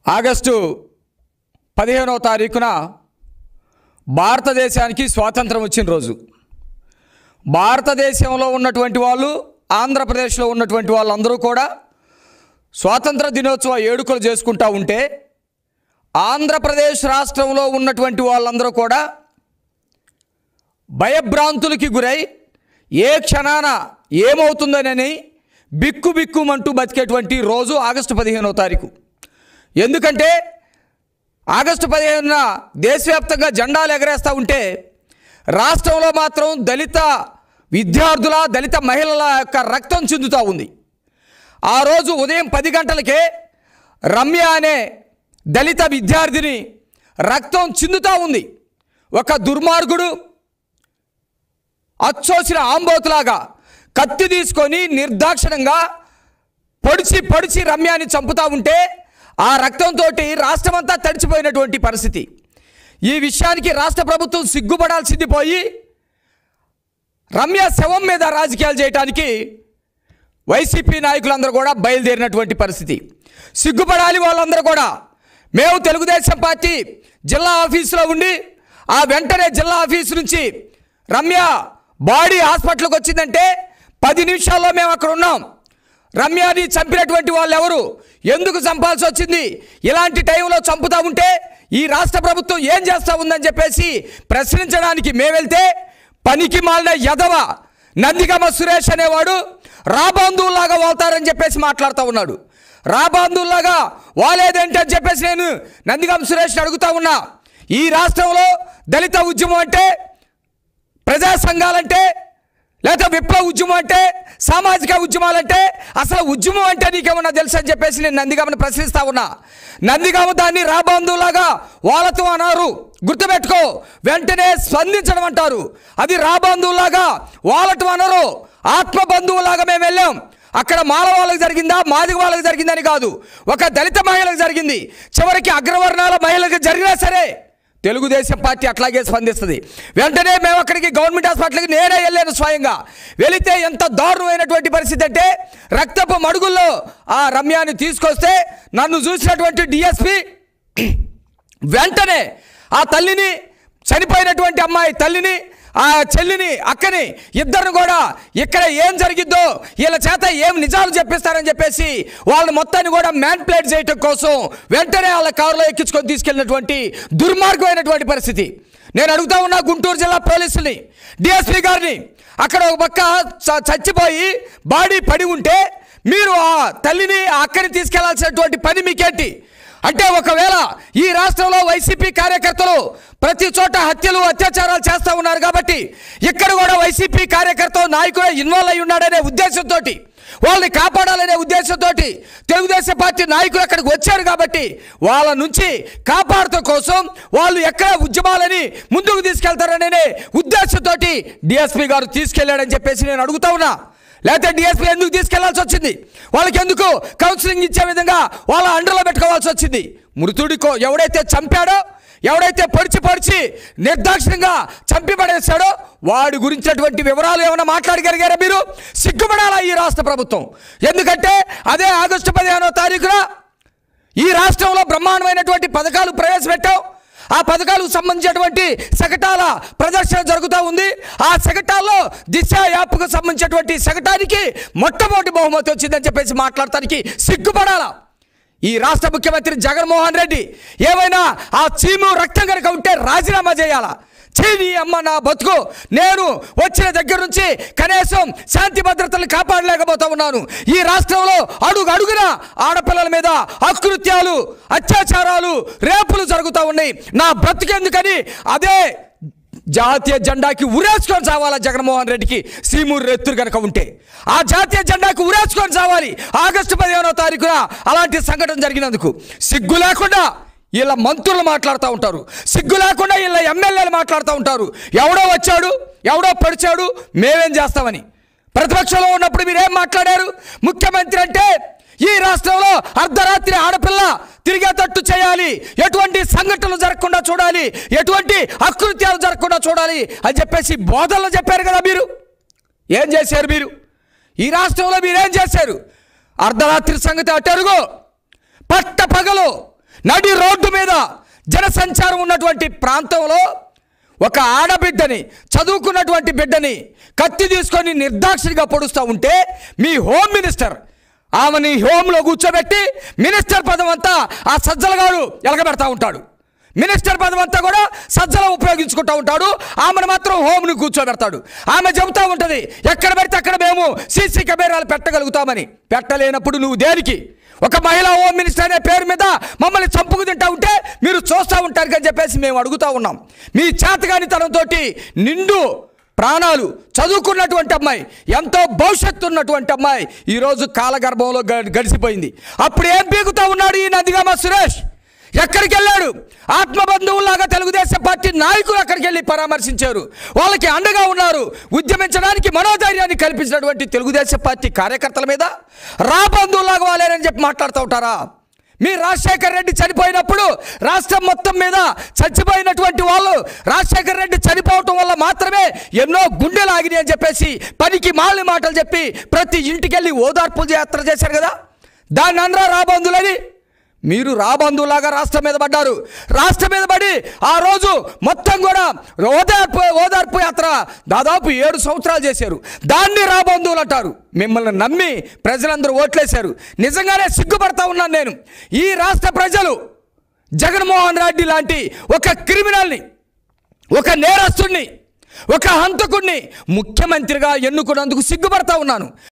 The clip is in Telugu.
ఆగస్టు పదిహేనవ తారీఖున భారతదేశానికి స్వాతంత్రం వచ్చిన రోజు భారతదేశంలో ఉన్నటువంటి వాళ్ళు ఆంధ్రప్రదేశ్లో ఉన్నటువంటి వాళ్ళందరూ కూడా స్వాతంత్ర దినోత్సవ ఏడుకలు చేసుకుంటూ ఉంటే ఆంధ్రప్రదేశ్ రాష్ట్రంలో ఉన్నటువంటి వాళ్ళందరూ కూడా భయభ్రాంతులకి గురై ఏ క్షణాన ఏమవుతుందనని బిక్కు బిక్కుమంటూ బతికేటువంటి రోజు ఆగస్టు పదిహేనవ తారీఖు ఎందుకంటే ఆగస్టు పదిహేనున దేశవ్యాప్తంగా జెండాలు ఎగరేస్తూ ఉంటే రాష్ట్రంలో మాత్రం దళిత విద్యార్థుల దళిత మహిళల యొక్క రక్తం చిందుతూ ఉంది ఆ రోజు ఉదయం పది గంటలకే రమ్య అనే దళిత విద్యార్థిని రక్తం చిందుతూ ఉంది ఒక దుర్మార్గుడు అచ్చోసిన ఆంబోతులాగా కత్తి తీసుకొని నిర్దాక్షిణంగా పొడిచి పొడిచి రమ్యాన్ని చంపుతా ఉంటే ఆ రక్తంతో రాష్ట్రమంతా తడిచిపోయినటువంటి పరిస్థితి ఈ విషయానికి రాష్ట్ర ప్రభుత్వం సిగ్గుపడాల్సింది పోయి రమ్య శవం మీద రాజకీయాలు చేయడానికి వైసీపీ నాయకులందరూ కూడా బయలుదేరినటువంటి పరిస్థితి సిగ్గుపడాలి వాళ్ళందరూ కూడా మేము తెలుగుదేశం పార్టీ జిల్లా ఆఫీసులో ఉండి ఆ వెంటనే జిల్లా ఆఫీసు నుంచి రమ్య బాడీ హాస్పిటల్కి వచ్చిందంటే పది నిమిషాల్లో మేము అక్కడ ఉన్నాం రమ్యని చంపినటువంటి వాళ్ళు ఎవరు ఎందుకు చంపాల్సి వచ్చింది ఇలాంటి టైంలో చంపుతా ఉంటే ఈ రాష్ట్ర ప్రభుత్వం ఏం చేస్తా ఉందని చెప్పేసి ప్రశ్నించడానికి మేము వెళ్తే పనికి మాలిన యదవ నందిగమ సురేష్ అనేవాడు రాబంధువులాగా వాళ్తారని చెప్పేసి మాట్లాడుతూ ఉన్నాడు రాబంధువులాగా వాలేదేంటి అని చెప్పేసి నేను నందిగమ సురేష్ని అడుగుతా ఉన్నా ఈ రాష్ట్రంలో దళిత ఉద్యమం అంటే ప్రజా సంఘాలంటే లేదా విప్లవ ఉద్యమం అంటే సామాజిక ఉద్యమాలంటే అసలు ఉద్యమం అంటే నీకేమన్నా తెలుసు అని చెప్పేసి నేను నందిగామని ప్రశ్నిస్తా ఉన్నా నందిగామ దాన్ని రాబంధువులాగా వాళ్ళతో అన్నారు గుర్తుపెట్టుకో వెంటనే స్పందించడం అంటారు అది రాబంధువులాగా వాళ్ళతో అనరు ఆత్మ బంధువులాగా మేము వెళ్ళాం అక్కడ మాల వాళ్ళకి జరిగిందా మాదిగ వాళ్ళకి జరిగిందని కాదు ఒక దళిత మహిళకు జరిగింది చివరికి అగ్రవర్ణాల మహిళలకు జరిగినా సరే తెలుగుదేశం పార్టీ అట్లాగే స్పందిస్తుంది వెంటనే మేము అక్కడికి గవర్నమెంట్ హాస్పిటల్కి నేనే వెళ్ళాను స్వయంగా వెళితే ఎంత దారుణమైనటువంటి పరిస్థితి అంటే రక్తపు మడుగుల్లో ఆ రమ్యాన్ని తీసుకొస్తే నన్ను చూసినటువంటి డిఎస్పి వెంటనే ఆ తల్లిని చనిపోయినటువంటి అమ్మాయి తల్లిని ఆ చెల్లిని అక్కని ఇద్దరిని కూడా ఇక్కడ ఏం జరిగిద్దో వీళ్ళ చేత ఏం నిజాలు చెప్పిస్తారని చెప్పేసి వాళ్ళని మొత్తాన్ని కూడా మ్యాన్ ప్లేట్ చేయటం కోసం వెంటనే వాళ్ళ కారులో ఎక్కించుకొని తీసుకెళ్ళినటువంటి దుర్మార్గమైనటువంటి పరిస్థితి నేను అడుగుతా ఉన్నా గుంటూరు జిల్లా పోలీసుల్ని డిఎస్పీ గారిని అక్కడ ఒక పక్క చ- చచ్చిపోయి బాడీ పడి ఉంటే మీరు ఆ తల్లిని ఆ అక్కని తీసుకెళ్లాల్సినటువంటి పని మీకేంటి అంటే ఒకవేళ ఈ రాష్ట్రంలో వైసీపీ కార్యకర్తలు ప్రతి చోట హత్యలు అత్యాచారాలు చేస్తూ ఉన్నారు కాబట్టి ఇక్కడ కూడా వైసీపీ కార్యకర్త నాయకుడు ఇన్వాల్వ్ అయి ఉన్నాడనే ఉద్దేశంతో వాళ్ళని కాపాడాలనే ఉద్దేశంతో తెలుగుదేశం పార్టీ నాయకులు అక్కడికి వచ్చారు కాబట్టి వాళ్ళ నుంచి కాపాడటం కోసం వాళ్ళు ఎక్కడ ఉద్యమాలని ముందుకు తీసుకెళ్తారనే ఉద్దేశంతో డిఎస్పీ గారు తీసుకెళ్లాడని చెప్పేసి నేను అడుగుతా ఉన్నా లేకపోతే డిఎస్పీ ఎందుకు తీసుకెళ్లాల్సి వచ్చింది వాళ్ళకి ఎందుకు కౌన్సిలింగ్ ఇచ్చే విధంగా వాళ్ళ అండర్లో పెట్టుకోవాల్సి వచ్చింది మృతుడికో ఎవడైతే చంపాడో ఎవడైతే పొడిచి పొడిచి నిర్దాక్షిణ్యంగా చంపి పడేశాడో వాడి గురించినటువంటి వివరాలు ఏమైనా మాట్లాడగలిగారా మీరు సిగ్గుపడాలా ఈ రాష్ట్ర ప్రభుత్వం ఎందుకంటే అదే ఆగస్టు పదిహేనో తారీఖున ఈ రాష్ట్రంలో బ్రహ్మాండమైనటువంటి పథకాలు ప్రవేశపెట్టావు ఆ పథకాలకు సంబంధించినటువంటి శకటాల ప్రదర్శన జరుగుతూ ఉంది ఆ శకటాల్లో దిశ యాప్కు సంబంధించినటువంటి శకటానికి మొట్టమొదటి బహుమతి వచ్చిందని చెప్పేసి మాట్లాడటానికి సిగ్గుపడాలా ఈ రాష్ట్ర ముఖ్యమంత్రి జగన్మోహన్ రెడ్డి ఏమైనా ఆ చీము రక్తం కనుక ఉంటే రాజీనామా చేయాలా చేయి అమ్మ నా బతుకు నేను వచ్చిన దగ్గర నుంచి కనీసం శాంతి భద్రతలు కాపాడలేకపోతా ఉన్నాను ఈ రాష్ట్రంలో అడుగు అడుగున ఆడపిల్లల మీద అకృత్యాలు అత్యాచారాలు రేపులు జరుగుతూ ఉన్నాయి నా బ్రతికెందుకని అదే జాతీయ జెండాకి ఉరేసుకొని చావాలా జగన్మోహన్ రెడ్డికి సీమూరు రెత్తురు కనుక ఉంటే ఆ జాతీయ జెండాకి ఉరేసుకొని చావాలి ఆగస్టు పదిహేనో తారీఖున అలాంటి సంఘటన జరిగినందుకు సిగ్గు లేకుండా వీళ్ళ మంత్రులు మాట్లాడుతూ ఉంటారు సిగ్గు లేకుండా వీళ్ళ ఎమ్మెల్యేలు మాట్లాడుతూ ఉంటారు ఎవడో వచ్చాడు ఎవడో పడిచాడు మేమేం చేస్తామని ప్రతిపక్షంలో ఉన్నప్పుడు మీరేం మాట్లాడారు ముఖ్యమంత్రి అంటే ఈ రాష్ట్రంలో అర్ధరాత్రి ఆడపిల్ల తిరిగేటట్టు చేయాలి ఎటువంటి సంఘటనలు జరగకుండా చూడాలి ఎటువంటి అకృత్యాలు జరగకుండా చూడాలి అని చెప్పేసి బోధనలు చెప్పారు కదా మీరు ఏం చేశారు మీరు ఈ రాష్ట్రంలో మీరేం చేశారు అర్ధరాత్రి సంగతి అట్టరుగు పట్ట పగలు నడి రోడ్డు మీద జనసంచారం ఉన్నటువంటి ప్రాంతంలో ఒక ఆడబిడ్డని చదువుకున్నటువంటి బిడ్డని కత్తి తీసుకొని నిర్దాక్షిణిగా పొడుస్తూ ఉంటే మీ హోమ్ మినిస్టర్ ఆమెని హోంలో కూర్చోబెట్టి మినిస్టర్ పదం అంతా ఆ సజ్జలగాడు ఎలగబెడతా ఉంటాడు మినిస్టర్ పదం అంతా కూడా సజ్జల ఉపయోగించుకుంటూ ఉంటాడు ఆమెను మాత్రం హోమ్ని కూర్చోబెడతాడు ఆమె చెబుతూ ఉంటుంది ఎక్కడ పెడితే అక్కడ మేము సీసీ కెమెరాలు పెట్టగలుగుతామని పెట్టలేనప్పుడు నువ్వు దేనికి ఒక మహిళా హోమ్ మినిస్టర్ అనే పేరు మీద మమ్మల్ని చంపుకు తింటా ఉంటే మీరు చూస్తూ ఉంటారు అని చెప్పేసి మేము అడుగుతా ఉన్నాం మీ చేతగానితనంతో నిండు ప్రాణాలు చదువుకున్నటువంటి అమ్మాయి ఎంతో భవిష్యత్తు ఉన్నటువంటి అమ్మాయి ఈరోజు కాలగర్భంలో గ- గడిచిపోయింది అప్పుడు ఏం పీకుతా ఉన్నాడు ఈ నందిగామ సురేష్ ఎక్కడికి వెళ్ళాడు ఆత్మబంధువులాగా తెలుగుదేశం పార్టీ నాయకులు అక్కడికి వెళ్ళి పరామర్శించారు వాళ్ళకి అండగా ఉన్నారు ఉద్యమించడానికి మనోధైర్యాన్ని కల్పించినటువంటి తెలుగుదేశం పార్టీ కార్యకర్తల మీద రా బంధువులాగా వాళ్ళేనని చెప్పి మాట్లాడుతూ ఉంటారా మీ రాజశేఖర్ రెడ్డి చనిపోయినప్పుడు రాష్ట్రం మొత్తం మీద చచ్చిపోయినటువంటి వాళ్ళు రాజశేఖర్ రెడ్డి చనిపోవటం వల్ల మాత్రమే ఎన్నో గుండెలు ఆగినాయి అని చెప్పేసి పనికి మాలి మాటలు చెప్పి ప్రతి ఇంటికి వెళ్ళి ఓదార్పు యాత్ర చేశారు కదా దాన్ని అనరా రాబందులని మీరు రాబందులాగా రాష్ట్రం మీద పడ్డారు రాష్ట్రం మీద పడి ఆ రోజు మొత్తం కూడా ఓదార్పు ఓదార్పు యాత్ర దాదాపు ఏడు సంవత్సరాలు చేశారు దాన్ని రాబంధువులు అంటారు మిమ్మల్ని నమ్మి ప్రజలందరూ ఓట్లేశారు నిజంగానే సిగ్గుపడతా ఉన్నాను నేను ఈ రాష్ట్ర ప్రజలు జగన్మోహన్ రెడ్డి లాంటి ఒక క్రిమినల్ని ఒక నేరస్తుడిని ఒక హంతకుడిని ముఖ్యమంత్రిగా ఎన్నుకున్నందుకు సిగ్గుపడతా ఉన్నాను